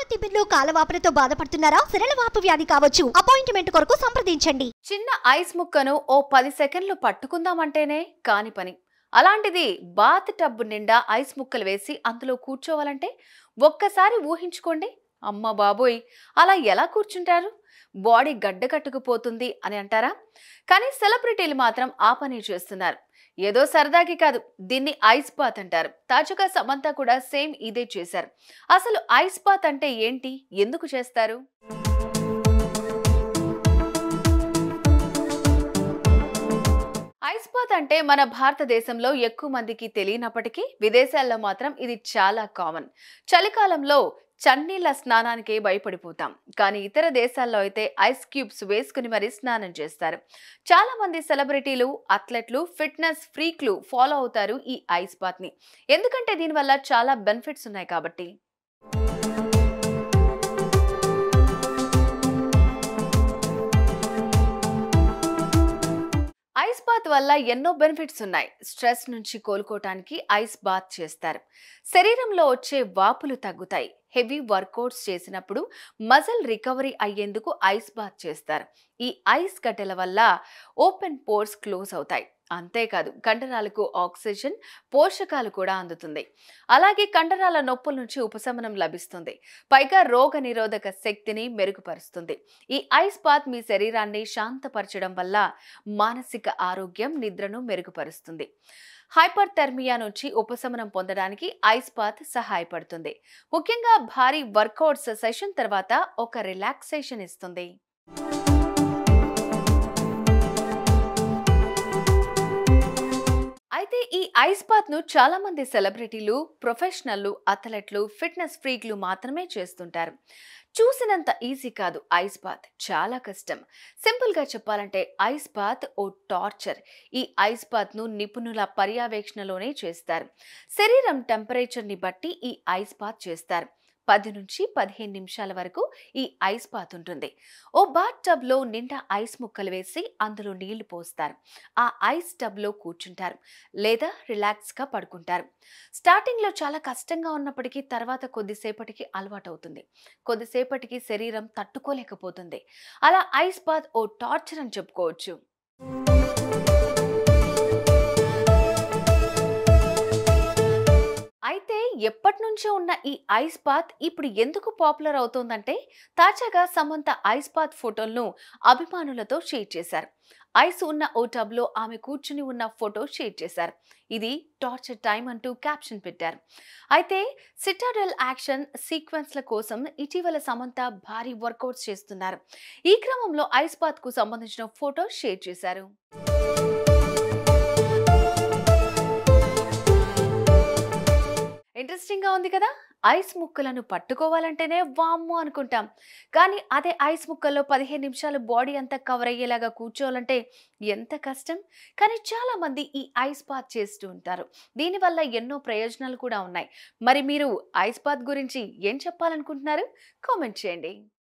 తిమ్మిర్లు కాలవాపులతో బాధపడుతున్నారా సిరలవాపు వ్యాధి కావచ్చు అపాయింట్మెంట్ కొరకు సంప్రదించండి చిన్న ఐస్ ముక్కను ఓ పది సెకండ్లు పట్టుకుందామంటేనే కాని పని అలాంటిది బాత్ టబ్ నిండా ఐస్ ముక్కలు వేసి అందులో కూర్చోవాలంటే ఒక్కసారి ఊహించుకోండి అమ్మ బాబోయ్ అలా ఎలా కూర్చుంటారు బాడీ గడ్డ కట్టుకుపోతుంది అని అంటారా కానీ సెలబ్రిటీలు మాత్రం ఆ పని చేస్తున్నారు ఏదో సరదాకి కాదు దీన్ని ఐస్ బాత్ అంటారు తాజాగా సమంత కూడా సేమ్ ఇదే చేశారు అసలు ఐస్ బాత్ అంటే ఏంటి ఎందుకు చేస్తారు ఐస్ బాత్ అంటే మన భారతదేశంలో ఎక్కువ మందికి తెలియనప్పటికీ విదేశాల్లో మాత్రం ఇది చాలా కామన్ చలికాలంలో చన్నీళ్ళ స్నానానికే భయపడిపోతాం కానీ ఇతర దేశాల్లో అయితే ఐస్ క్యూబ్స్ వేసుకుని మరీ స్నానం చేస్తారు చాలా మంది సెలబ్రిటీలు అథ్లెట్లు ఫిట్నెస్ ఫ్రీక్లు ఫాలో అవుతారు ఈ ఐస్ బాత్ ని ఎందుకంటే దీనివల్ల చాలా బెనిఫిట్స్ ఉన్నాయి కాబట్టి ఐస్ బాత్ వల్ల ఎన్నో బెనిఫిట్స్ ఉన్నాయి స్ట్రెస్ నుంచి కోలుకోవటానికి ఐస్ బాత్ చేస్తారు శరీరంలో వచ్చే వాపులు తగ్గుతాయి హెవీ వర్కౌట్స్ చేసినప్పుడు మజిల్ రికవరీ అయ్యేందుకు ఐస్ బాత్ చేస్తారు ఈ ఐస్ గడ్డల వల్ల ఓపెన్ పోర్స్ క్లోజ్ అవుతాయి అంతేకాదు కండరాలకు ఆక్సిజన్ పోషకాలు కూడా అందుతుంది అలాగే కండరాల నొప్పుల నుంచి ఉపశమనం లభిస్తుంది పైగా రోగ నిరోధక శక్తిని మెరుగుపరుస్తుంది ఈ ఐస్ బాత్ మీ శరీరాన్ని శాంతపరచడం వల్ల మానసిక ఆరోగ్యం నిద్రను మెరుగుపరుస్తుంది హైపర్ థెర్మియా నుంచి ఉపశమనం పొందడానికి ఐస్ బాత్ సహాయపడుతుంది ముఖ్యంగా భారీ వర్కౌట్స్ సెషన్ తర్వాత ఒక రిలాక్సేషన్ ఇస్తుంది అయితే ఈ ఐస్ బాత్ ను చాలా మంది సెలబ్రిటీలు ప్రొఫెషనల్లు అథ్లెట్లు ఫిట్నెస్ ఫ్రీక్లు మాత్రమే చేస్తుంటారు చూసినంత ఈజీ కాదు ఐస్ బాత్ చాలా కష్టం సింపుల్ గా చెప్పాలంటే ఐస్ బాత్ ఓ టార్చర్ ఈ ఐస్ బాత్ ను నిపుణుల పర్యవేక్షణలోనే చేస్తారు శరీరం టెంపరేచర్ ని బట్టి ఈ ఐస్ బాత్ చేస్తారు పది నుంచి పదిహేను నిమిషాల వరకు ఈ ఐస్ బాత్ ఉంటుంది ఓ బాత్ టబ్ లో నిండా ఐస్ ముక్కలు వేసి అందులో నీళ్లు పోస్తారు ఆ ఐస్ టబ్ లో కూర్చుంటారు లేదా రిలాక్స్ గా పడుకుంటారు స్టార్టింగ్ లో చాలా కష్టంగా ఉన్నప్పటికీ తర్వాత కొద్దిసేపటికి అలవాటు అవుతుంది కొద్దిసేపటికి శరీరం తట్టుకోలేకపోతుంది అలా ఐస్ బాత్ ఓ టార్చర్ అని చెప్పుకోవచ్చు అయితే ఎప్పటి నుంచో ఉన్న ఈ ఐస్ బాత్ ఇప్పుడు ఎందుకు పాపులర్ అవుతోందంటే తాజాగా సమంత ఐస్ బాత్ ఫోటోలను అభిమానులతో షేర్ చేశారు ఐస్ ఉన్న ఓ టబ్లో ఆమె కూర్చుని ఉన్న ఫోటో షేర్ చేశారు ఇది టార్చర్ టైం అంటూ క్యాప్షన్ పెట్టారు అయితే సిటాడెల్ యాక్షన్ సీక్వెన్స్ల కోసం ఇటీవల సమంత భారీ వర్కౌట్స్ చేస్తున్నారు ఈ క్రమంలో ఐస్ బాత్ కు సంబంధించిన ఫోటో షేర్ చేశారు ఇంట్రెస్టింగ్ గా ఉంది కదా ఐస్ ముక్కలను పట్టుకోవాలంటేనే వామ్మో అనుకుంటాం కానీ అదే ఐస్ ముక్కల్లో పదిహేను నిమిషాలు బాడీ అంతా కవర్ అయ్యేలాగా కూర్చోవాలంటే ఎంత కష్టం కానీ చాలా మంది ఈ ఐస్ బాత్ చేస్తూ ఉంటారు దీనివల్ల ఎన్నో ప్రయోజనాలు కూడా ఉన్నాయి మరి మీరు ఐస్ బాత్ గురించి ఏం చెప్పాలనుకుంటున్నారు కామెంట్ చేయండి